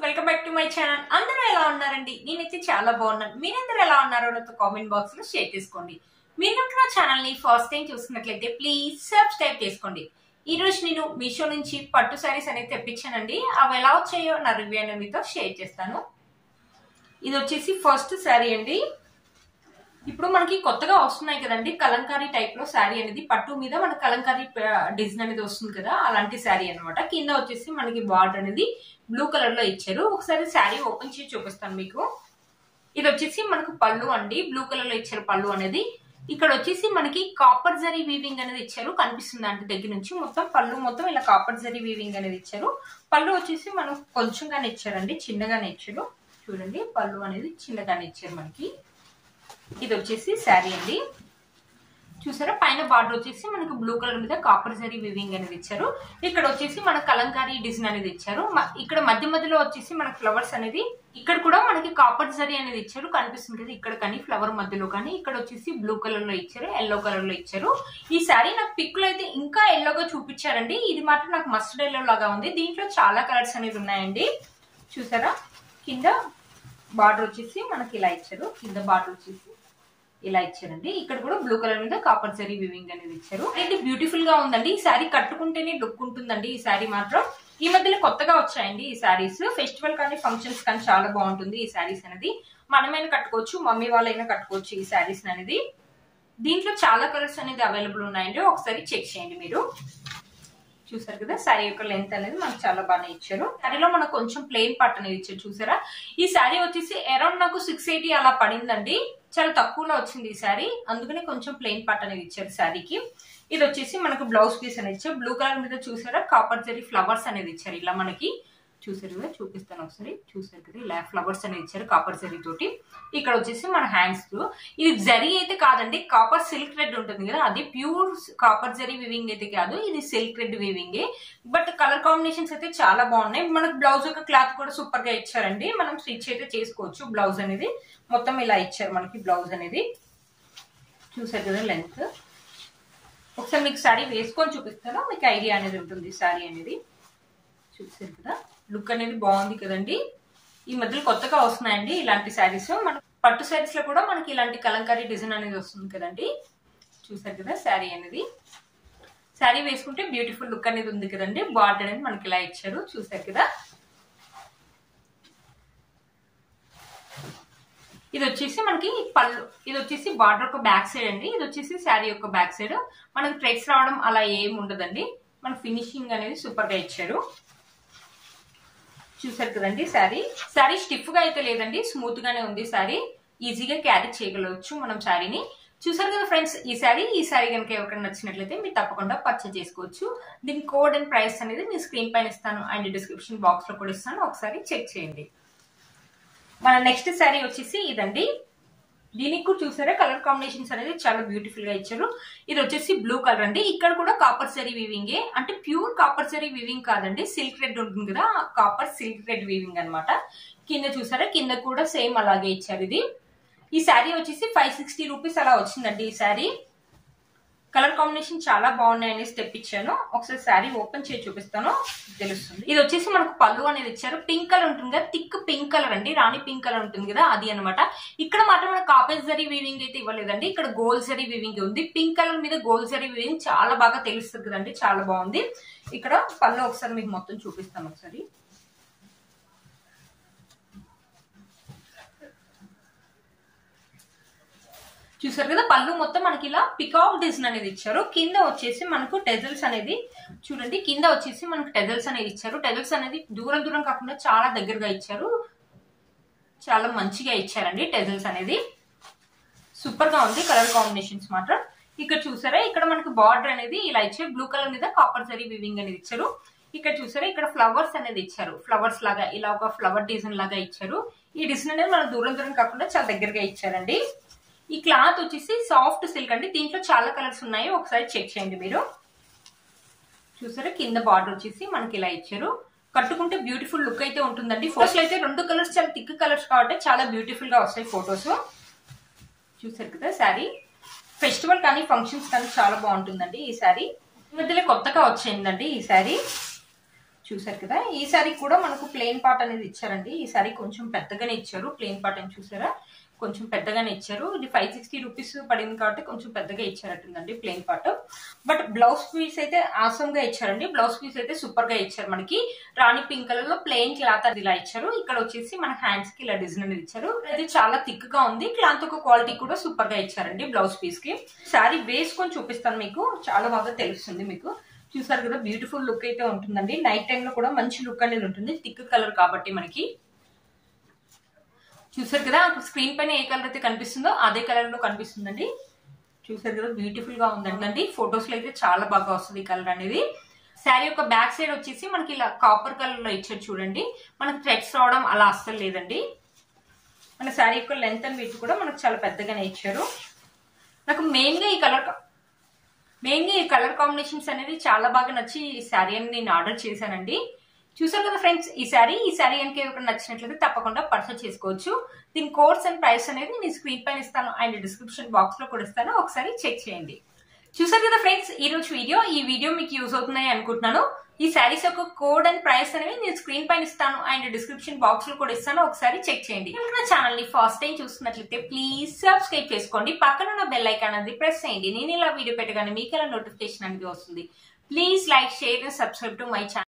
welcome back to my channel అందరూ ఎలా ఉన్నారండి నేనైతే చాలా బాగున్నాను మీరందరూ ఎలా ఉన్నారో నాతో కామెంట్ బాక్స్ లో షేర్ చేసుకోండి మీరు కనుక నా ఛానల్ ని ఫస్ట్ టైం చూస్తున్నట్లయితే ప్లీజ్ సబ్స్క్రైబ్ చేసుకోండి ఈ రోజు నేను మీషో నుంచి పట్టు శారీస్ అనేది తెప్పించానండి అవి ఎలా వచ్చాయో నా రివ్యూ అనేది మీతో షేర్ చేస్తాను ఇది వచ్చేసి ఫస్ట్ శారీ అండి ఇప్పుడు మనకి కొత్తగా వస్తున్నాయి కదండి కలంకారీ టైప్ లో శారీ అనేది పట్టు మీద మన కలంకారీ డిజైన్ అనేది వస్తుంది కదా అలాంటి శారీ అన్నమాట కింద వచ్చేసి మనకి బార్డర్ అనేది బ్లూ కలర్ లో ఇచ్చారు ఒకసారి శారీ ఓపెన్ చేసి చూపిస్తాను మీకు ఇది వచ్చేసి మనకు పళ్ళు అండి బ్లూ కలర్ లో ఇచ్చారు పళ్ళు అనేది ఇక్కడ వచ్చేసి మనకి కాపర్ జరీ వీవింగ్ అనేది ఇచ్చారు కనిపిస్తుంది అంటే దగ్గర నుంచి మొత్తం పళ్ళు మొత్తం ఇలా కాపర్ జరీ వీవింగ్ అనేది ఇచ్చారు పళ్ళు వచ్చేసి మనం కొంచెంగానే ఇచ్చారండి చిన్నగానే ఇచ్చారు చూడండి పళ్ళు అనేది చిన్నగానే ఇచ్చారు మనకి ఇది వచ్చేసి శారీ అండి చూసారా పైన బార్డర్ వచ్చేసి మనకు బ్లూ కలర్ మీద కాపర్ జరీ వివింగ్ అనేది ఇచ్చారు ఇక్కడ వచ్చేసి మన కలంకారీ డిజైన్ అనేది ఇచ్చారు మ- ఇక్కడ మధ్య మధ్యలో వచ్చేసి మనకి ఫ్లవర్స్ అనేది ఇక్కడ కూడా మనకి కాపర్ జరీ అనేది ఇచ్చారు కనిపిస్తుంది కదా ఇక్కడ కానీ ఫ్లవర్ మధ్యలో కానీ ఇక్కడ వచ్చేసి బ్లూ కలర్ లో ఇచ్చారు ఎల్లో కలర్ లో ఇచ్చారు ఈ శారీ నాకు పిక్ లో అయితే ఇంకా ఎల్లోగా చూపించారండి ఇది మాత్రం నాకు మస్టర్డ్ ఎల్లో లాగా ఉంది దీంట్లో చాలా కలర్స్ అనేది ఉన్నాయండి చూసారా కింద బార్డర్ వచ్చేసి మనకి ఇలా ఇచ్చారు కింద బార్డర్ వచ్చేసి ఇలా ఇచ్చారండి ఇక్కడ కూడా బ్లూ కలర్ మీద కాపర్ జరీ వివింగ్ అనేది ఇచ్చారు ఇది బ్యూటిఫుల్ గా ఉందండి ఈ శారీ కట్టుకుంటేనే లుక్ ఉంటుందండి ఈ శారీ మాత్రం ఈ మధ్యలో కొత్తగా వచ్చాయండి ఈ శారీస్ ఫెస్టివల్ కానీ ఫంక్షన్స్ కానీ చాలా బాగుంటుంది ఈ శారీస్ అనేది మనమైనా కట్టుకోవచ్చు మమ్మీ వాళ్ళైనా కట్టుకోవచ్చు ఈ శారీస్ అనేది దీంట్లో చాలా కలర్స్ అనేది అవైలబుల్ ఉన్నాయండి ఒకసారి చెక్ చేయండి మీరు చూసారు కదా శారీ యొక్క లెంత్ అనేది మనకు చాలా బాగా ఇచ్చారు శారీలో మనకు కొంచెం ప్లెయిన్ పార్ట్ అనేది ఇచ్చారు చూసారా ఈ శారీ వచ్చేసి అరౌండ్ నాకు సిక్స్ ఎయిటీ అలా పడిందండి చాలా తక్కువలో వచ్చింది ఈ శారీ అందుకని కొంచెం ప్లెయిన్ పార్ట్ అనేది ఇచ్చారు శారీకి ఇది వచ్చేసి మనకు బ్లౌజ్ పీస్ అనేది ఇచ్చారు బ్లూ కలర్ మీద చూసారా కాపర్ జరీ ఫ్లవర్స్ అనేది ఇచ్చారు ఇలా మనకి చూసారు కదా చూపిస్తాను ఒకసారి చూసారు కదా ఇలా ఫ్లవర్స్ అనేది ఇచ్చారు కాపర్ జరీ తోటి ఇక్కడ వచ్చేసి మన హ్యాండ్స్ ఇది జరీ అయితే కాదండి కాపర్ సిల్క్ రెడ్ ఉంటుంది కదా అది ప్యూర్ కాపర్ జరీ వివింగ్ అయితే కాదు ఇది silk thread weaving but colour combinations అయితే చాలా బాగున్నాయి మనకు బ్లౌజ్ యొక్క క్లాత్ కూడా సూపర్ గా ఇచ్చారండి మనం స్టిచ్ అయితే చేసుకోవచ్చు బ్లౌజ్ అనేది మొత్తం ఇలా ఇచ్చారు మనకి బ్లౌజ్ అనేది చూసారు కదా లెంత్ ఒకసారి మీకు శారీ వేసుకొని చూపిస్తాను మీకు ఐడియా అనేది ఉంటుంది శారీ అనేది చూసారు కదా లుక్ అనేది బాగుంది కదండి ఈ మధ్యలో కొత్తగా వస్తున్నాయండి ఇలాంటి శారీస్ మన పట్టు శారీస్ లో కూడా మనకి ఇలాంటి కలంకారీ డిజైన్ అనేది వస్తుంది కదండి చూసారు కదా శారీ అనేది శారీ వేసుకుంటే బ్యూటిఫుల్ లుక్ అనేది ఉంది కదండి బార్డర్ అనేది మనకి ఇలా ఇచ్చారు చూసారు కదా ఇది వచ్చేసి మనకి పళ్ళు ఇది వచ్చేసి బార్డర్ యొక్క బ్యాక్ సైడ్ అండి ఇది వచ్చేసి శారీ యొక్క బ్యాక్ సైడ్ మనకి థ్రెడ్స్ రావడం అలా ఏం ఉండదండి మన ఫినిషింగ్ అనేది సూపర్ గా ఇచ్చారు చూసారు కదండి శారీ శారీ స్టిఫ్ గా అయితే లేదండి స్మూత్ గానే ఉంది శారీ ఈజీగా క్యారీ చేయగలవచ్చు మనం శారీని చూసారు కదా ఫ్రెండ్స్ ఈ శారీ ఈ శారీ కనుక ఎవరికైనా నచ్చినట్లయితే మీరు తప్పకుండా పర్చేజ్ చేసుకోవచ్చు దీని కోడ్ అండ్ ప్రైస్ అనేది నేను స్క్రీన్ పైన ఇస్తాను అండ్ డిస్క్రిప్షన్ బాక్స్ లో కూడా ఇస్తాను ఒకసారి చెక్ చేయండి మన నెక్స్ట్ శారీ వచ్చేసి ఇదండి దీనికి కూడా చూసారా కలర్ కాంబినేషన్స్ అనేది చాలా బ్యూటిఫుల్ గా ఇచ్చారు ఇది వచ్చేసి బ్లూ కలర్ అండి ఇక్కడ కూడా కాపర్ సరీ వీవింగ్ అంటే ప్యూర్ కాపర్ సరీ వీవింగ్ కాదండి సిల్క్ రెడ్ ఉంటుంది కదా కాపర్ సిల్క్ రెడ్ వీవింగ్ అన్నమాట కింద చూసారా కింద కూడా సేమ్ అలాగే ఇచ్చారు ఇది ఈ శారీ వచ్చేసి ఫైవ్ సిక్స్టీ రూపీస్ అలా వచ్చిందండి ఈ శారీ కలర్ కాంబినేషన్ చాలా బాగున్నాయని స్టెప్ ఇచ్చాను ఒకసారి శారీ ఓపెన్ చేసి చూపిస్తాను తెలుస్తుంది ఇది వచ్చేసి మనకు పళ్ళు అనేది ఇచ్చారు పింక్ కలర్ ఉంటుంది కదా థిక్ పింక్ కలర్ అండి రాణి పింక్ కలర్ ఉంటుంది కదా అది అనమాట ఇక్కడ మాత్రం మనకు కాపేజ్ జరీ వీవింగ్ అయితే ఇవ్వలేదండి ఇక్కడ గోల్డ్ జరీ వీవింగ్ ఉంది పింక్ కలర్ మీద గోల్డ్ జరీ వీవింగ్ చాలా బాగా తెలుస్తుంది కదండి చాలా బాగుంది ఇక్కడ పళ్ళు ఒకసారి మీకు మొత్తం చూపిస్తాను ఒకసారి చూసారు కదా పళ్ళు మొత్తం మనకి ఇలా పికాక్ డిజైన్ అనేది ఇచ్చారు కింద వచ్చేసి మనకు టెజల్స్ అనేది చూడండి కింద వచ్చేసి మనకు టెజల్స్ అనేది ఇచ్చారు టెజల్స్ అనేది దూరం దూరం కాకుండా చాలా దగ్గరగా ఇచ్చారు చాలా మంచిగా ఇచ్చారండి టెజల్స్ అనేది సూపర్ గా ఉంది కలర్ కాంబినేషన్స్ మాత్రం ఇక్కడ చూసారా ఇక్కడ మనకి బార్డర్ అనేది ఇలా ఇచ్చారు బ్లూ కలర్ మీద కాపర్ జరీ వివింగ్ అనేది ఇచ్చారు ఇక్కడ చూసారా ఇక్కడ ఫ్లవర్స్ అనేది ఇచ్చారు ఫ్లవర్స్ లాగా ఇలా ఒక ఫ్లవర్ డిజైన్ లాగా ఇచ్చారు ఈ డిజైన్ అనేది మన దూరం దూరం కాకుండా చాలా దగ్గరగా ఇచ్చారండి ఈ క్లాత్ వచ్చేసి సాఫ్ట్ సిల్క్ అండి దీంట్లో చాలా కలర్స్ ఉన్నాయి ఒకసారి చెక్ చేయండి మీరు చూసారా కింద బార్డర్ వచ్చేసి మనకి ఇలా ఇచ్చారు కట్టుకుంటే బ్యూటిఫుల్ లుక్ అయితే ఉంటుందండి ఫోటోస్ అయితే రెండు కలర్స్ చాలా థిక్ కలర్స్ కాబట్టి చాలా బ్యూటిఫుల్ గా వస్తాయి ఫొటోస్ చూసారు కదా శారీ ఫెస్టివల్ కానీ ఫంక్షన్స్ కానీ చాలా బాగుంటుందండి ఈ శారీ ఈ మధ్యలో కొత్తగా వచ్చిందండి ఈ శారీ చూసారు కదా ఈ సారీ కూడా మనకు ప్లెయిన్ పార్ట్ అనేది ఇచ్చారండి ఈ సారీ కొంచెం పెద్దగానే ఇచ్చారు ప్లెయిన్ పార్ట్ అని చూసారా కొంచెం పెద్దగానే ఇచ్చారు ఇది ఫైవ్ సిక్స్టీ రూపీస్ పడింది కాబట్టి కొంచెం పెద్దగా ఇచ్చారట్టుందండి plain part but blouse piece అయితే ఆసమ్ గా ఇచ్చారండి బ్లౌజ్ పీస్ అయితే సూపర్ గా ఇచ్చారు మనకి రాణి పింక్ కలర్ లో ప్లెయిన్ క్లాత్ అది ఇలా ఇచ్చారు ఇక్కడ వచ్చేసి మన హ్యాండ్స్ కి ఇలా డిజైన్ అనేది ఇచ్చారు ఇది చాలా థిక్ గా ఉంది క్లాత్ ఒక క్వాలిటీ కూడా సూపర్ గా ఇచ్చారండి బ్లౌజ్ పీస్ కి శారీ వేసుకొని చూపిస్తాను మీకు చాలా బాగా తెలుస్తుంది మీకు చూసారు కదా బ్యూటిఫుల్ లుక్ అయితే ఉంటుందండి నైట్ టైం లో కూడా మంచి లుక్ అనేది ఉంటుంది థిక్ కలర్ కాబట్టి మనకి చూసారు కదా స్క్రీన్ పైన ఏ కలర్ అయితే కనిపిస్తుందో అదే కలర్ లో కనిపిస్తుందండి చూసారు కదా బ్యూటిఫుల్ గా ఉందండి ఫొటోస్ లో అయితే చాలా బాగా వస్తుంది ఈ కలర్ అనేది శారీ యొక్క బ్యాక్ సైడ్ వచ్చేసి మనకి ఇలా కాపర్ కలర్ లో ఇచ్చారు చూడండి మనకి థ్రెడ్స్ రావడం అలా అస్సలు లేదండి మన శారీ యొక్క లెంత్ అండ్ విత్ కూడా మనకు చాలా పెద్దగానే ఇచ్చారు నాకు మెయిన్ గా ఈ కలర్ మెయిన్ గా ఈ కలర్ కాంబినేషన్స్ అనేది చాలా బాగా నచ్చి ఈ శారీ అని నేను ఆర్డర్ చేశానండి చూసారు కదా ఫ్రెండ్స్ ఈ శారీ ఈ శారీ కనుక ఎవరికి నచ్చినట్లయితే తప్పకుండా పర్చేస్ చేసుకోవచ్చు దీని కోర్స్ అండ్ ప్రైస్ అనేది నేను స్క్రీన్ పైన ఇస్తాను అండ్ డిస్క్రిప్షన్ బాక్స్ లో కూడా ఇస్తాను ఒకసారి చెక్ చేయండి చూసారు కదా ఫ్రెండ్స్ ఈ రోజు వీడియో ఈ వీడియో మీకు యూజ్ అవుతున్నాయి అనుకుంటున్నాను ఈ శారీస్ యొక్క కోడ్ అండ్ ప్రైస్ అనేవి నేను స్క్రీన్ పైన ఇస్తాను అండ్ డిస్క్రిప్షన్ బాక్స్ లో కూడా ఇస్తాను ఒకసారి చెక్ చేయండి నా ఛానల్ ని ఫస్ట్ టైం చూస్తున్నట్లయితే ప్లీజ్ సబ్స్క్రైబ్ చేసుకోండి పక్కన ఉన్న బెల్ ఐకాన్ అనేది ప్రెస్ చేయండి నేను ఇలా వీడియో పెట్టగానే మీకు ఎలా నోటిఫికేషన్ అనేది వస్తుంది please like share and subscribe to my channel